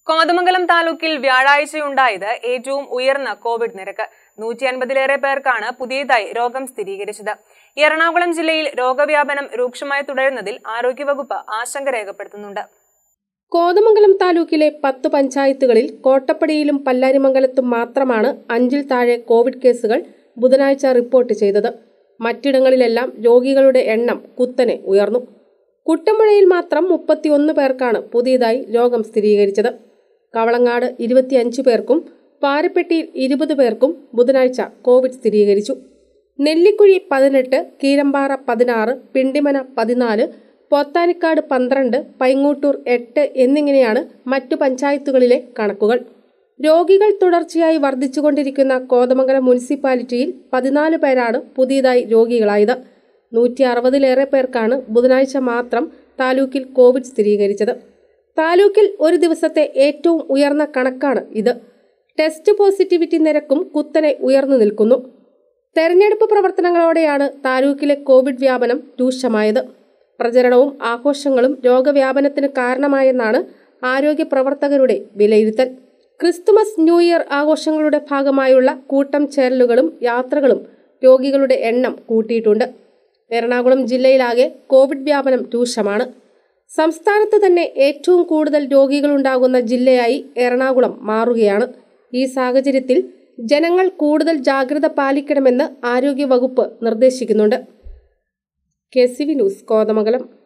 കോതമംഗലം താലൂക്കിൽ വ്യാഴാഴ്ചയുണ്ടായത് ഏറ്റവും ഉയർന്ന കോവിഡ് നിരക്ക് നൂറ്റി അൻപതിലേറെ പേർക്കാണ് പുതിയതായി രോഗം സ്ഥിരീകരിച്ചത് എറണാകുളം ജില്ലയിൽ രോഗവ്യാപനം രൂക്ഷമായി തുടരുന്നതിൽ ആരോഗ്യവകുപ്പ് ആശങ്ക രേഖപ്പെടുത്തുന്നുണ്ട് കോതമംഗലം താലൂക്കിലെ പത്ത് പഞ്ചായത്തുകളിൽ കോട്ടപ്പടിയിലും പല്ലാരിമംഗലത്തും മാത്രമാണ് അഞ്ചിൽ താഴെ കോവിഡ് കേസുകൾ ബുധനാഴ്ച റിപ്പോർട്ട് ചെയ്തത് മറ്റിടങ്ങളിലെല്ലാം രോഗികളുടെ എണ്ണം കുത്തനെ ഉയർന്നു കുട്ടമ്പുഴയിൽ മാത്രം മുപ്പത്തിയൊന്ന് പേർക്കാണ് പുതിയതായി രോഗം സ്ഥിരീകരിച്ചത് കവളങ്ങാട് ഇരുപത്തിയഞ്ച് പേർക്കും പാരപ്പെട്ടിയിൽ ഇരുപത് പേർക്കും ബുധനാഴ്ച കോവിഡ് സ്ഥിരീകരിച്ചു നെല്ലിക്കുഴി പതിനെട്ട് കീരമ്പാറ പതിനാറ് പിണ്ടിമന പതിനാല് പോത്താനിക്കാട് പന്ത്രണ്ട് പൈങ്ങോട്ടൂർ എട്ട് എന്നിങ്ങനെയാണ് മറ്റു പഞ്ചായത്തുകളിലെ കണക്കുകൾ രോഗികൾ തുടർച്ചയായി വർദ്ധിച്ചുകൊണ്ടിരിക്കുന്ന കോതമംഗലം മുനിസിപ്പാലിറ്റിയിൽ പതിനാല് പേരാണ് പുതിയതായി രോഗികളായത് നൂറ്റി അറുപതിലേറെ പേർക്കാണ് ബുധനാഴ്ച മാത്രം താലൂക്കിൽ കോവിഡ് സ്ഥിരീകരിച്ചത് താലൂക്കിൽ ഒരു ദിവസത്തെ ഏറ്റവും ഉയർന്ന കണക്കാണ് ഇത് ടെസ്റ്റ് പോസിറ്റിവിറ്റി നിരക്കും കുത്തനെ ഉയർന്നു നിൽക്കുന്നു തെരഞ്ഞെടുപ്പ് പ്രവർത്തനങ്ങളോടെയാണ് താലൂക്കിലെ കോവിഡ് വ്യാപനം രൂക്ഷമായത് പ്രചരണവും ആഘോഷങ്ങളും രോഗവ്യാപനത്തിന് കാരണമായെന്നാണ് ആരോഗ്യ പ്രവർത്തകരുടെ വിലയിരുത്തൽ ക്രിസ്തുമസ് ന്യൂ ഇയർ ആഘോഷങ്ങളുടെ ഭാഗമായുള്ള കൂട്ടം ചേരലുകളും യാത്രകളും രോഗികളുടെ എണ്ണം കൂട്ടിയിട്ടുണ്ട് എറണാകുളം ജില്ലയിലാകെ കോവിഡ് വ്യാപനം രൂക്ഷമാണ് സംസ്ഥാനത്ത് തന്നെ ഏറ്റവും കൂടുതൽ രോഗികളുണ്ടാകുന്ന ജില്ലയായി എറണാകുളം മാറുകയാണ് ഈ സാഹചര്യത്തിൽ ജനങ്ങൾ കൂടുതൽ ജാഗ്രത പാലിക്കണമെന്ന് ആരോഗ്യവകുപ്പ് നിർദ്ദേശിക്കുന്നുണ്ട് K C V news Kothamangalam